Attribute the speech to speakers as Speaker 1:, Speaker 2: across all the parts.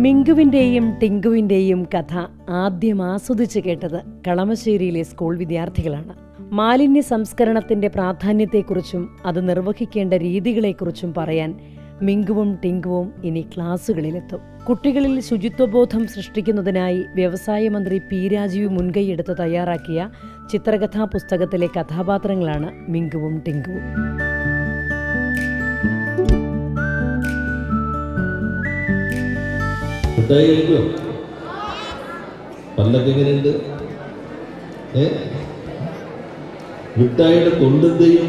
Speaker 1: മിങ്കുവിൻ്റെയും ടിങ്കുവിൻ്റെയും കഥ ആദ്യം ആസ്വദിച്ച് കേട്ടത് കളമശ്ശേരിയിലെ സ്കൂൾ വിദ്യാർത്ഥികളാണ് മാലിന്യ സംസ്കരണത്തിന്റെ പ്രാധാന്യത്തെക്കുറിച്ചും അത് നിർവഹിക്കേണ്ട രീതികളെക്കുറിച്ചും പറയാൻ മിങ്കുവും ടിങ്കുവും ഇനി ക്ലാസ്സുകളിലെത്തും കുട്ടികളിൽ ശുചിത്വബോധം സൃഷ്ടിക്കുന്നതിനായി വ്യവസായ മന്ത്രി പി രാജീവ് മുൻകൈയെടുത്ത് തയ്യാറാക്കിയ ചിത്രകഥാ പുസ്തകത്തിലെ കഥാപാത്രങ്ങളാണ് മിങ്കുവും ടിങ്കുവും
Speaker 2: മിഠായി കഴിക്കോ പല്ലൊക്കെ എങ്ങനെയുണ്ട് ഏ മിഠായിയുടെ തൊണ്ടെന്ത് ചെയ്യും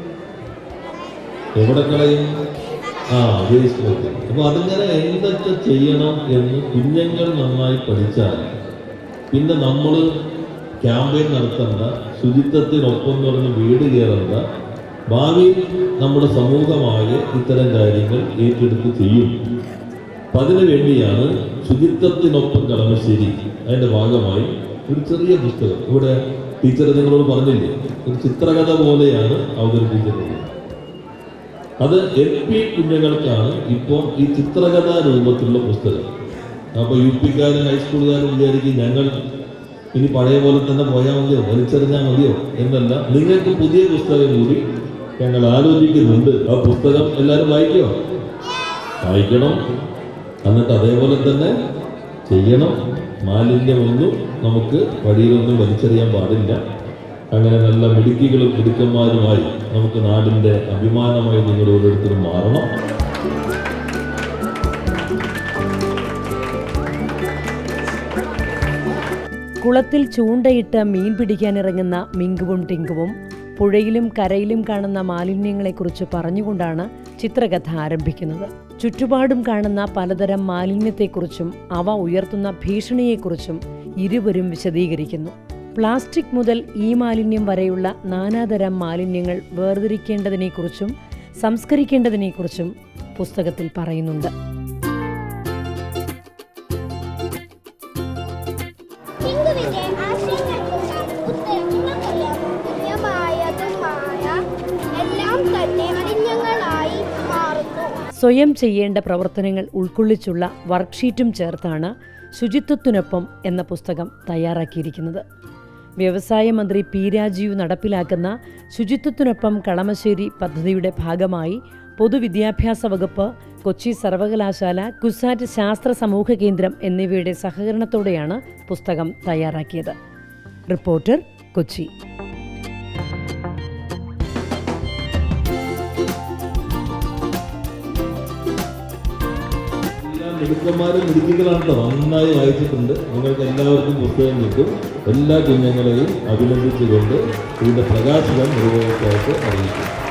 Speaker 2: എവിടെ കളയും ആ വേസ്റ്റ് വെക്കും അപ്പൊ അതിങ്ങനെ എന്തൊക്കെ ചെയ്യണം എന്ന് കുഞ്ഞുങ്ങൾ നന്നായി പഠിച്ചാൽ പിന്നെ നമ്മൾ ക്യാമ്പയിൻ നടത്തേണ്ട ശുചിത്വത്തിനൊപ്പം എന്ന് പറഞ്ഞ് വീട് കയറേണ്ട ഭാവിയിൽ നമ്മുടെ സമൂഹമാകെ ഇത്തരം കാര്യങ്ങൾ ഏറ്റെടുത്ത് ചെയ്യും അപ്പൊ അതിനു വേണ്ടിയാണ് ശുചിത്വത്തിനൊപ്പം കളമശ്ശേരി അതിന്റെ ഭാഗമായി ഒരു ചെറിയ പുസ്തകം ഇവിടെ ടീച്ചർ നിങ്ങളോട് പറഞ്ഞില്ലേ ഒരു ചിത്രകഥ പോലെയാണ് അവതരിപ്പിക്കുന്നത് അത് എൽ പി കുഞ്ഞുങ്ങൾക്കാണ് ഇപ്പോൾ ഈ ചിത്രകഥാ രൂപത്തിലുള്ള പുസ്തകം അപ്പോൾ യു പിക്കാരും ഹൈസ്കൂളുകാരും വിചാരിക്കും ഞങ്ങൾ ഇനി പഴയ പോലെ തന്നെ പോയാൽ മതിയോ വലിച്ചെറിഞ്ഞാൽ മതിയോ എന്നല്ല നിങ്ങൾക്ക് പുതിയ പുസ്തകം കൂടി ഞങ്ങൾ ആലോചിക്കുന്നുണ്ട് ആ പുസ്തകം എല്ലാവരും വായിക്കോ വായിക്കണം എന്നിട്ട് അതേപോലെ തന്നെ ചെയ്യണം മാലിന്യമൊന്നും നമുക്ക് വഴിയിലൊന്നും വലിച്ചെറിയാൻ പാടില്ല അങ്ങനെ നല്ല മിടുക്കികളും മിടുക്കന്മാരുമായി നമുക്ക് നാടിൻ്റെ അഭിമാനമായി നിങ്ങൾ ഓരോരുത്തരും മാറണം
Speaker 1: കുളത്തിൽ ചൂണ്ടയിട്ട് മീൻ പിടിക്കാനിറങ്ങുന്ന മിങ്കുവും ടിങ്കുവും പുഴയിലും കരയിലും കാണുന്ന മാലിന്യങ്ങളെക്കുറിച്ച് പറഞ്ഞുകൊണ്ടാണ് ചിത്രകഥ ആരംഭിക്കുന്നത് ചുറ്റുപാടും കാണുന്ന പലതരം മാലിന്യത്തെക്കുറിച്ചും അവ ഉയർത്തുന്ന ഭീഷണിയെക്കുറിച്ചും ഇരുവരും വിശദീകരിക്കുന്നു പ്ലാസ്റ്റിക് മുതൽ ഈ മാലിന്യം വരെയുള്ള നാനാതരം മാലിന്യങ്ങൾ വേർതിരിക്കേണ്ടതിനെക്കുറിച്ചും സംസ്കരിക്കേണ്ടതിനെക്കുറിച്ചും പുസ്തകത്തിൽ പറയുന്നുണ്ട്
Speaker 3: ഹിന്ദുവിന്റെ ആശയങ്ങൾക്കുള്ള ഉത്തരം നിങ്ങൾക്കറിയാമോ പുണ്യമായതുമായ എല്ലാം തന്നെ അലിഞ്ഞങ്ങളായി മാറുന്നു
Speaker 1: സ്വയം ചെയ്യേണ്ട പ്രവർത്തനങ്ങൾ ഉൾക്കൊള്ളിച്ചുള്ള വർക്ക്ഷീറ്റും ചേർത്താണ് ശുചിത്വത്തിനൊപ്പം എന്ന പുസ്തകം തയ്യാറാക്കിയിരിക്കുന്നത് വ്യവസായ മന്ത്രി പി രാജീവ് നടപ്പിലാക്കുന്ന ശുചിത്വത്തിനൊപ്പം കളമശ്ശേരി പദ്ധതിയുടെ ഭാഗമായി പൊതുവിദ്യാഭ്യാസ വകുപ്പ് കൊച്ചി സർവകലാശാല കുസാറ്റ് ശാസ്ത്ര സമൂഹ കേന്ദ്രം എന്നിവയുടെ സഹകരണത്തോടെയാണ് പുസ്തകം തയ്യാറാക്കിയത് റിപ്പോർട്ടർ കൊച്ചി
Speaker 2: എല്ലാം മിടുക്കന്മാരും മിടുക്കികളാണ് കേട്ടോ നന്നായി വായിച്ചിട്ടുണ്ട് നിങ്ങൾക്ക് എല്ലാവർക്കും പുസ്തകം കിട്ടും എല്ലാ കുഞ്ഞുങ്ങളെയും അഭിനന്ദിച്ചുകൊണ്ട് ഇതിന്റെ പ്രകാശനം നിർവഹിക്കായിട്ട് അറിയിക്കും